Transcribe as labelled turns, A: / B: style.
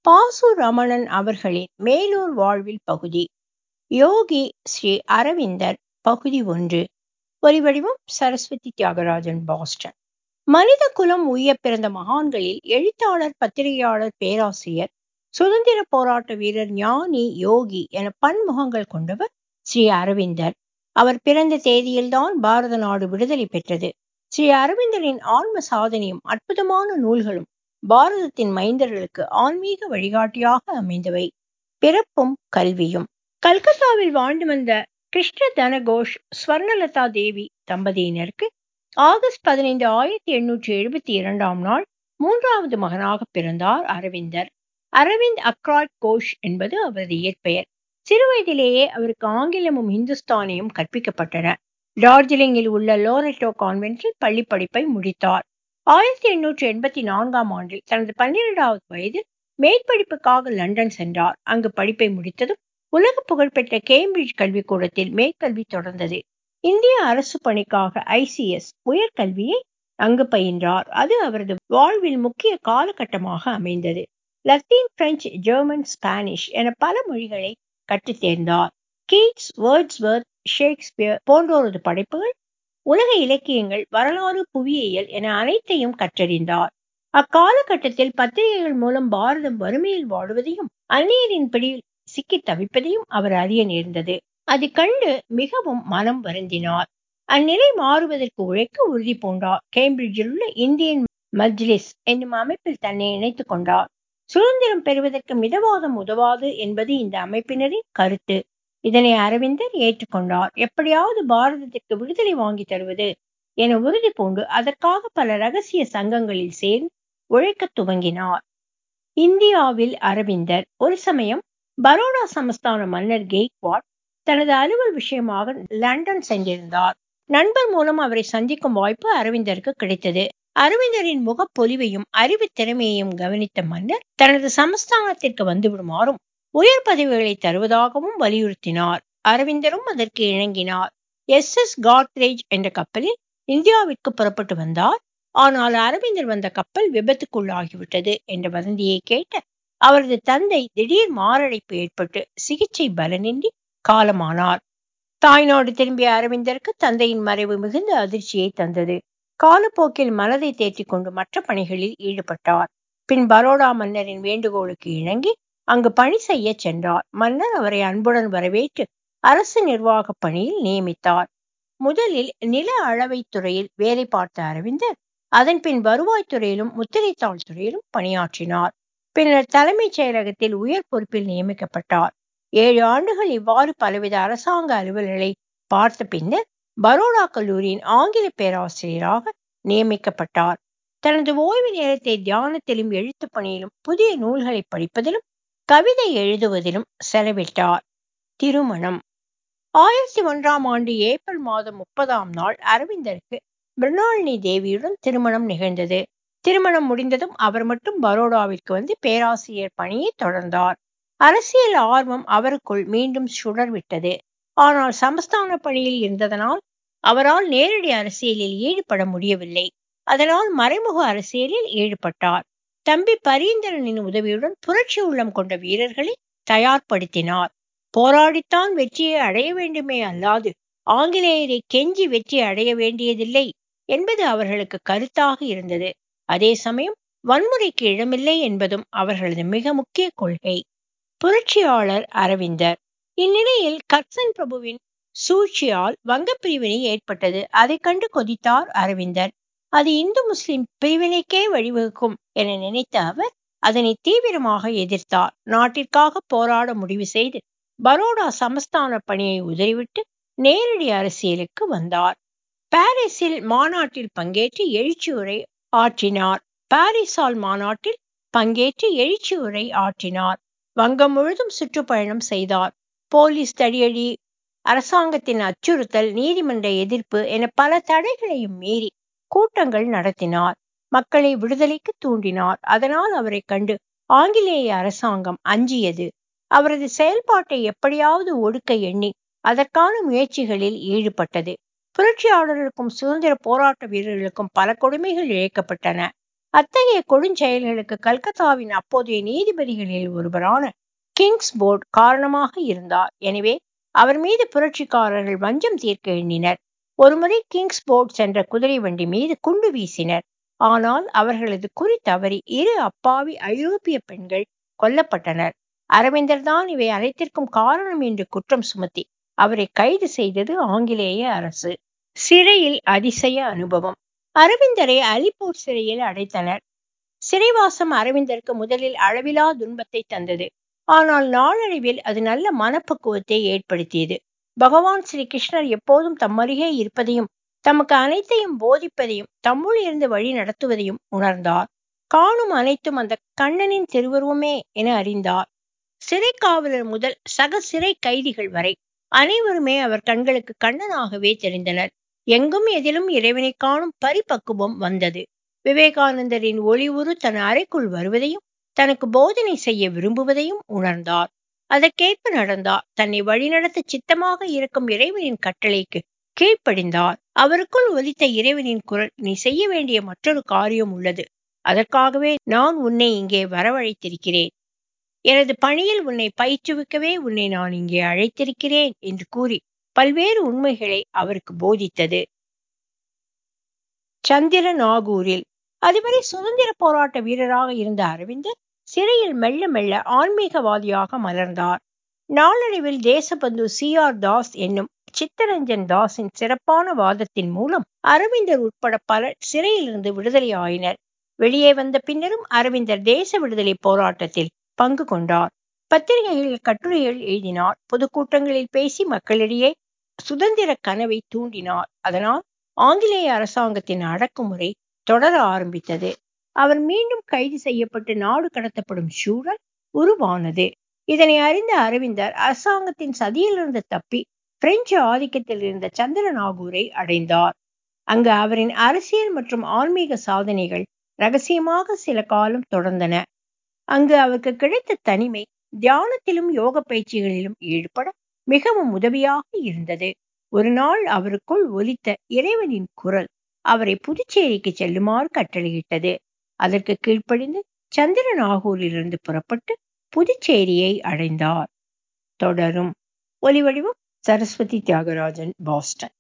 A: பாசு ரமணன் அவர்களின் மேலூர் வாழ்வில் பகுதி யோகி ஸ்ரீ அரவிந்தர் பகுதி ஒன்று ஒலிவடிவம் சரஸ்வதி தியாகராஜன் பாஸ்டன் மனித குலம் உய்ய பிறந்த மகான்களில் எழுத்தாளர் பத்திரிகையாளர் பேராசிரியர் சுதந்திர போராட்ட வீரர் ஞானி யோகி என பன்முகங்கள் கொண்டவர் ஸ்ரீ அரவிந்தர் அவர் பிறந்த தேதியில்தான் பாரத நாடு விடுதலை பெற்றது ஸ்ரீ அரவிந்தரின் ஆன்ம சாதனையும் அற்புதமான நூல்களும் பாரதத்தின் மைந்தர்களுக்கு ஆன்மீக வழிகாட்டியாக அமைந்தவை பிறப்பும் கல்வியும் கல்கத்தாவில் வாழ்ந்து வந்த கிருஷ்ண தனகோஷ் ஸ்வர்ணலதா தேவி தம்பதியினருக்கு ஆகஸ்ட் பதினைந்து ஆயிரத்தி எண்ணூற்றி எழுபத்தி இரண்டாம் நாள் மூன்றாவது மகனாக பிறந்தார் அரவிந்தர் அரவிந்த் அக்ராட் கோஷ் என்பது அவரது இயற்பெயர் சிறுவயதிலேயே அவருக்கு ஆங்கிலமும் இந்துஸ்தானியும் கற்பிக்கப்பட்டன டார்ஜிலிங்கில் உள்ள லோரெட்டோ கான்வென்ட்டில் பள்ளி படிப்பை முடித்தார் ஆயிரத்தி எண்ணூற்றி எண்பத்தி நான்காம் ஆண்டில் தனது பன்னிரெண்டாவது வயதில் மேற்படிப்புக்காக லண்டன் சென்றார் அங்கு படிப்பை முடித்ததும் உலக புகழ்பெற்ற கேம்பிரிட்ஜ் கல்விக்கூடத்தில் மேற்கல்வி தொடர்ந்தது இந்திய அரசு பணிக்காக ஐசிஎஸ் உயர்கல்வியை அங்கு பயின்றார் அது அவரது வாழ்வில் முக்கிய காலகட்டமாக அமைந்தது லத்தீன் பிரெஞ்சு ஜெர்மன் ஸ்பானிஷ் என பல மொழிகளை கற்றுத் தேர்ந்தார் கீட்ஸ் வேர்ட்ஸ்வர்த் ஷேக்ஸ்பியர் போன்றோரது படைப்புகள் உலக இலக்கியங்கள் வரலாறு புவியியல் என அனைத்தையும் கற்றறிந்தார் அக்காலகட்டத்தில் பத்திரிகைகள் மூலம் பாரதம் வறுமையில் வாடுவதையும் அந்நியரின் பிடியில் சிக்கி தவிப்பதையும் அவர் அறிய நேர்ந்தது அது கண்டு மிகவும் மனம் வருந்தினார் அந்நிலை மாறுவதற்கு உழைக்க உறுதி பூண்டார் கேம்பிரிட்ஜில் உள்ள இந்தியன் மஜ்லிஸ் என்னும் அமைப்பில் தன்னை இணைத்துக் கொண்டார் சுதந்திரம் பெறுவதற்கு மிதவாதம் உதவாது என்பது இந்த அமைப்பினரின் கருத்து இதனை அரவிந்தர் ஏற்றுக்கொண்டார் எப்படியாவது பாரதத்திற்கு விடுதலை வாங்கி தருவது என உறுதி பூண்டு அதற்காக பல ரகசிய சங்கங்களில் சேர்ந்து உழைக்க துவங்கினார் இந்தியாவில் அரவிந்தர் ஒரு சமயம் பரோடா சமஸ்தான மன்னர் கெய்க்வாட் தனது அலுவல் விஷயமாக லண்டன் சென்றிருந்தார் நண்பர் மூலம் அவரை சந்திக்கும் வாய்ப்பு அரவிந்தருக்கு கிடைத்தது அரவிந்தரின் முகப்பொலிவையும் அறிவு திறமையையும் கவனித்த மன்னர் தனது சமஸ்தானத்திற்கு வந்துவிடுமாறும் உயர் பதவிகளை தருவதாகவும் வலியுறுத்தினார் அரவிந்தரும் அதற்கு இணங்கினார் எஸ் எஸ் காட்ரேஜ் என்ற கப்பலில் இந்தியாவிற்கு புறப்பட்டு வந்தார் ஆனால் அரவிந்தர் வந்த கப்பல் விபத்துக்குள்ளாகிவிட்டது என்ற வதந்தியை கேட்ட அவரது தந்தை திடீர் மாரடைப்பு ஏற்பட்டு சிகிச்சை பலனின்றி காலமானார் தாய்நாடு திரும்பிய அரவிந்தருக்கு தந்தையின் மறைவு மிகுந்த அதிர்ச்சியை தந்தது காலப்போக்கில் மனதை தேற்றிக் கொண்டு மற்ற பணிகளில் ஈடுபட்டார் பின் பரோடா மன்னரின் வேண்டுகோளுக்கு இணங்கி அங்கு பணி செய்ய சென்றார் மன்னர் அவரை அன்புடன் வரவேற்று அரசு நிர்வாக பணியில் நியமித்தார் முதலில் நில அளவை துறையில் வேலை பார்த்த அரவிந்தர் அதன் பின் வருவாய்த்துறையிலும் முத்திரைத்தாள் துறையிலும் பணியாற்றினார் பின்னர் தலைமைச் செயலகத்தில் உயர் பொறுப்பில் நியமிக்கப்பட்டார் ஏழு ஆண்டுகள் இவ்வாறு பலவித அரசாங்க அலுவல்களை பார்த்த பின்னர் பரோடா கல்லூரியின் ஆங்கில பேராசிரியராக நியமிக்கப்பட்டார் தனது ஓய்வு நேரத்தை தியானத்திலும் எழுத்து பணியிலும் புதிய நூல்களை படிப்பதிலும் கவிதை எழுதுவதிலும் செலவிட்டார் திருமணம் ஆயிரத்தி ஒன்றாம் ஆண்டு ஏப்ரல் மாதம் முப்பதாம் நாள் அரவிந்தருக்கு மிருணாளினி தேவியுடன் திருமணம் நிகழ்ந்தது திருமணம் முடிந்ததும் அவர் மட்டும் பரோடாவிற்கு வந்து பேராசிரியர் பணியை தொடர்ந்தார் அரசியல் ஆர்வம் அவருக்குள் மீண்டும் சுடர்விட்டது ஆனால் சமஸ்தான பணியில் இருந்ததனால் அவரால் நேரடி அரசியலில் ஈடுபட முடியவில்லை அதனால் மறைமுக அரசியலில் ஈடுபட்டார் தம்பி பரீந்தரனின் உதவியுடன் புரட்சி உள்ளம் கொண்ட வீரர்களை தயார்படுத்தினார் போராடித்தான் வெற்றியை அடைய வேண்டுமே அல்லாது ஆங்கிலேயரை கெஞ்சி வெற்றி அடைய வேண்டியதில்லை என்பது அவர்களுக்கு கருத்தாக இருந்தது அதே சமயம் வன்முறைக்கு இடமில்லை என்பதும் அவர்களது மிக முக்கிய கொள்கை புரட்சியாளர் அரவிந்தர் இந்நிலையில் கர்சன் பிரபுவின் சூழ்ச்சியால் வங்கப் பிரிவினை ஏற்பட்டது அதை கண்டு கொதித்தார் அரவிந்தர் அது இந்து முஸ்லிம் பிரிவினைக்கே வழிவகுக்கும் என நினைத்த அவர் அதனை தீவிரமாக எதிர்த்தார் நாட்டிற்காக போராட முடிவு செய்து பரோடா சமஸ்தான பணியை உதறிவிட்டு நேரடி அரசியலுக்கு வந்தார் பாரிஸில் மாநாட்டில் பங்கேற்று எழுச்சி உரை ஆற்றினார் பாரிசால் மாநாட்டில் பங்கேற்று எழுச்சி உரை ஆற்றினார் வங்கம் முழுதும் சுற்றுப்பயணம் செய்தார் போலீஸ் தடியடி அரசாங்கத்தின் அச்சுறுத்தல் நீதிமன்ற எதிர்ப்பு என பல தடைகளையும் மீறி கூட்டங்கள் நடத்தினார் மக்களை விடுதலைக்கு தூண்டினார் அதனால் அவரை கண்டு ஆங்கிலேய அரசாங்கம் அஞ்சியது அவரது செயல்பாட்டை எப்படியாவது ஒடுக்க எண்ணி அதற்கான முயற்சிகளில் ஈடுபட்டது புரட்சியாளர்களுக்கும் சுதந்திர போராட்ட வீரர்களுக்கும் பல கொடுமைகள் இழைக்கப்பட்டன அத்தகைய கொடுஞ்செயல்களுக்கு கல்கத்தாவின் அப்போதைய நீதிபதிகளில் ஒருவரான கிங்ஸ் போர்டு காரணமாக இருந்தார் எனவே அவர் மீது புரட்சிக்காரர்கள் வஞ்சம் தீர்க்க எண்ணினர் ஒருமுறை கிங்ஸ் போர்டு சென்ற குதிரை வண்டி மீது குண்டு வீசினர் ஆனால் அவர்களது குறி தவறி இரு அப்பாவி ஐரோப்பிய பெண்கள் கொல்லப்பட்டனர் அரவிந்தர் தான் இவை அனைத்திற்கும் காரணம் என்று குற்றம் சுமத்தி அவரை கைது செய்தது ஆங்கிலேய அரசு சிறையில் அதிசய அனுபவம் அரவிந்தரை அலிப்பூர் சிறையில் அடைத்தனர் சிறைவாசம் அரவிந்தருக்கு முதலில் அளவிலா துன்பத்தை தந்தது ஆனால் நாளடைவில் அது நல்ல மனப்பக்குவத்தை ஏற்படுத்தியது பகவான் ஸ்ரீ கிருஷ்ணர் எப்போதும் தம் அருகே இருப்பதையும் தமக்கு அனைத்தையும் போதிப்பதையும் தம்முள் இருந்து வழி நடத்துவதையும் உணர்ந்தார் காணும் அனைத்தும் அந்த கண்ணனின் திருவுருவமே என அறிந்தார் சிறை காவலர் முதல் சக சிறை கைதிகள் வரை அனைவருமே அவர் கண்களுக்கு கண்ணனாகவே தெரிந்தனர் எங்கும் எதிலும் இறைவனை காணும் பரிபக்குவம் வந்தது விவேகானந்தரின் ஒளிவுரு தன் அறைக்குள் வருவதையும் தனக்கு போதனை செய்ய விரும்புவதையும் உணர்ந்தார் அதற்கேற்ப நடந்தார் தன்னை வழிநடத்த சித்தமாக இருக்கும் இறைவனின் கட்டளைக்கு கீழ்ப்படிந்தார் அவருக்குள் ஒலித்த இறைவனின் குரல் நீ செய்ய வேண்டிய மற்றொரு காரியம் உள்ளது அதற்காகவே நான் உன்னை இங்கே வரவழைத்திருக்கிறேன் எனது பணியில் உன்னை பயிற்றுவிக்கவே உன்னை நான் இங்கே அழைத்திருக்கிறேன் என்று கூறி பல்வேறு உண்மைகளை அவருக்கு போதித்தது சந்திர நாகூரில் அதுவரை சுதந்திர போராட்ட வீரராக இருந்த அரவிந்தர் சிறையில் மெல்ல மெல்ல ஆன்மீகவாதியாக மலர்ந்தார் நாளடைவில் தேசபந்து சி ஆர் தாஸ் என்னும் சித்தரஞ்சன் தாஸின் சிறப்பான வாதத்தின் மூலம் அரவிந்தர் உட்பட பலர் சிறையிலிருந்து விடுதலை ஆயினர் வெளியே வந்த பின்னரும் அரவிந்தர் தேச விடுதலை போராட்டத்தில் பங்கு கொண்டார் பத்திரிகைகளில் கட்டுரைகள் எழுதினார் பொதுக்கூட்டங்களில் பேசி மக்களிடையே சுதந்திர கனவை தூண்டினார் அதனால் ஆங்கிலேய அரசாங்கத்தின் அடக்குமுறை தொடர ஆரம்பித்தது அவர் மீண்டும் கைது செய்யப்பட்டு நாடு கடத்தப்படும் சூழல் உருவானது இதனை அறிந்த அரவிந்தர் அரசாங்கத்தின் சதியிலிருந்து தப்பி பிரெஞ்சு ஆதிக்கத்தில் இருந்த சந்திரநாகூரை அடைந்தார் அங்கு அவரின் அரசியல் மற்றும் ஆன்மீக சாதனைகள் ரகசியமாக சில காலம் தொடர்ந்தன அங்கு அவருக்கு கிடைத்த தனிமை தியானத்திலும் யோக பயிற்சிகளிலும் ஈடுபட மிகவும் உதவியாக இருந்தது ஒரு நாள் அவருக்குள் ஒலித்த இறைவனின் குரல் அவரை புதுச்சேரிக்கு செல்லுமாறு கட்டளையிட்டது அதற்கு கீழ்ப்படிந்து சந்திரநாகூரிலிருந்து புறப்பட்டு புதுச்சேரியை அடைந்தார் தொடரும் ஒலிவடிவம் சரஸ்வதி தியாகராஜன் பாஸ்டன்